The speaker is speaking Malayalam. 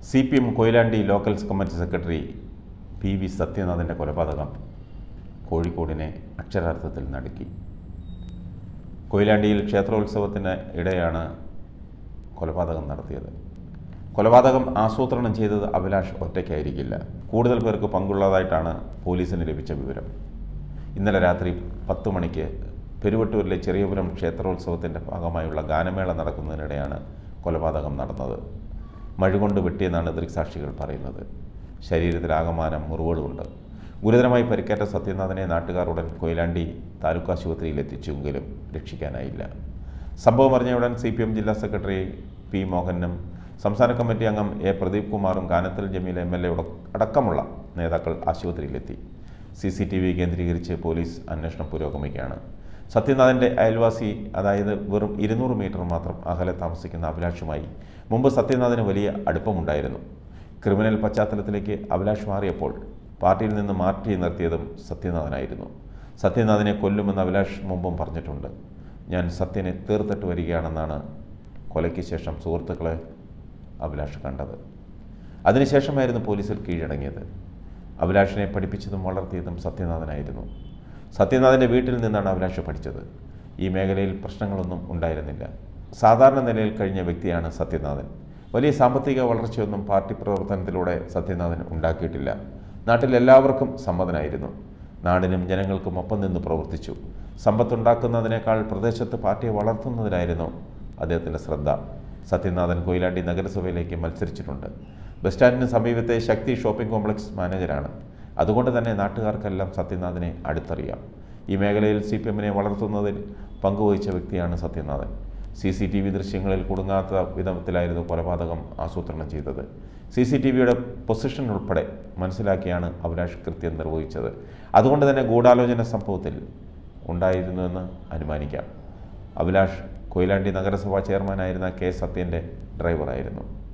C P M Koyilandy local committee secretary P V സത്യനാഥൻ്റെ കൊലപാതകം കോഴിക്കോടിനെ അക്ഷരാർത്ഥത്തിൽ നടുക്കി കൊയിലാണ്ടിയിൽ ക്ഷേത്രോത്സവത്തിന് ഇടെയാണ് കൊലപാതകം നടത്തിയത് കൊലപാതകം ആസൂത്രണം ചെയ്തത് അഭിലാഷ് ഒറ്റയ്ക്കായിരിക്കില്ല കൂടുതൽ പേർക്ക് പങ്കുള്ളതായിട്ടാണ് പോലീസിന് ലഭിച്ച വിവരം ഇന്നലെ രാത്രി പത്ത് മണിക്ക് പെരുവട്ടൂരിലെ ചെറിയപുരം ക്ഷേത്രോത്സവത്തിൻ്റെ ഭാഗമായുള്ള ഗാനമേള നടക്കുന്നതിനിടെയാണ് കൊലപാതകം നടന്നത് മഴുകൊണ്ട് വെട്ടിയെന്നാണ് ദൃക്സാക്ഷികൾ പറയുന്നത് ശരീരത്തിലാകമാനം മുറിവുകളുണ്ട് ഗുരുതരമായി പരിക്കേറ്റ സത്യനാഥനെ നാട്ടുകാർ ഉടൻ കൊയിലാണ്ടി താലൂക്ക് ആശുപത്രിയിൽ എത്തിച്ചുവെങ്കിലും രക്ഷിക്കാനായില്ല സംഭവം അറിഞ്ഞയുടൻ സി പി എം ജില്ലാ സെക്രട്ടറി പി മോഹനും സംസ്ഥാന കമ്മിറ്റി അംഗം എ പ്രദീപ് കുമാറും Kanathil Jameel M L A അടക്കമുള്ള നേതാക്കൾ ആശുപത്രിയിലെത്തി സി സി ടി വി കേന്ദ്രീകരിച്ച് പോലീസ് അന്വേഷണം പുരോഗമിക്കുകയാണ് സത്യനാഥൻ്റെ അയൽവാസി അതായത് വെറും ഇരുന്നൂറ് മീറ്റർ മാത്രം അകലെ താമസിക്കുന്ന അഭിലാഷുമായി മുമ്പ് സത്യനാഥന് വലിയ അടുപ്പമുണ്ടായിരുന്നു ക്രിമിനൽ പശ്ചാത്തലത്തിലേക്ക് അഭിലാഷ് മാറിയപ്പോൾ പാർട്ടിയിൽ നിന്ന് മാറ്റി നിർത്തിയതും സത്യനാഥനായിരുന്നു സത്യനാഥനെ കൊല്ലുമെന്ന് അഭിലാഷ് മുമ്പും പറഞ്ഞിട്ടുണ്ട് ഞാൻ സത്യനെ തീർത്തിട്ട് വരികയാണെന്നാണ് കൊലയ്ക്ക് ശേഷം സുഹൃത്തുക്കളെ അഭിലാഷ് കണ്ടത് അതിനുശേഷമായിരുന്നു പോലീസിൽ കീഴടങ്ങിയത് അഭിലാഷിനെ പഠിപ്പിച്ചതും വളർത്തിയതും സത്യനാഥനായിരുന്നു സത്യനാഥൻ്റെ വീട്ടിൽ നിന്നാണ് അഭിലാഷ് പഠിച്ചത് ഈ മേഖലയിൽ പ്രശ്നങ്ങളൊന്നും ഉണ്ടായിരുന്നില്ല സാധാരണ നിലയിൽ കഴിഞ്ഞ വ്യക്തിയാണ് സത്യനാഥൻ വലിയ സാമ്പത്തിക വളർച്ചയൊന്നും പാർട്ടി പ്രവർത്തനത്തിലൂടെ സത്യനാഥൻ ഉണ്ടാക്കിയിട്ടില്ല നാട്ടിൽ എല്ലാവർക്കും സമ്മതനായിരുന്നു നാടിനും ജനങ്ങൾക്കും ഒപ്പം നിന്ന് പ്രവർത്തിച്ചു സമ്പത്തുണ്ടാക്കുന്നതിനേക്കാൾ പ്രദേശത്ത് പാർട്ടിയെ വളർത്തുന്നതിനായിരുന്നു അദ്ദേഹത്തിൻ്റെ ശ്രദ്ധ സത്യനാഥൻ കൊയിലാണ്ടി നഗരസഭയിലേക്ക് മത്സരിച്ചിട്ടുണ്ട് ബസ് സ്റ്റാൻഡിന് സമീപത്തെ ശക്തി ഷോപ്പിംഗ് കോംപ്ലക്സ് മാനേജരാണ് അതുകൊണ്ട് തന്നെ നാട്ടുകാർക്കെല്ലാം സത്യനാഥനെ അടുത്തറിയാം ഈ മേഖലയിൽ സി പി എമ്മിനെ വളർത്തുന്നതിൽ പങ്കുവഹിച്ച വ്യക്തിയാണ് Sathyanathan C C T V ദൃശ്യങ്ങളിൽ കുടുങ്ങാത്ത വിധത്തിലായിരുന്നു കൊലപാതകം ആസൂത്രണം ചെയ്തത് സി സി ടി വിയുടെ പൊസിഷൻ ഉൾപ്പെടെ മനസ്സിലാക്കിയാണ് അഭിലാഷ് കൃത്യം നിർവഹിച്ചത് അതുകൊണ്ട് തന്നെ ഗൂഢാലോചന സംഭവത്തിൽ ഉണ്ടായിരുന്നുവെന്ന് അനുമാനിക്കാം അഭിലാഷ് കൊയിലാണ്ടി നഗരസഭാ ചെയർമാനായിരുന്ന കെ സത്യൻ്റെ ഡ്രൈവറായിരുന്നു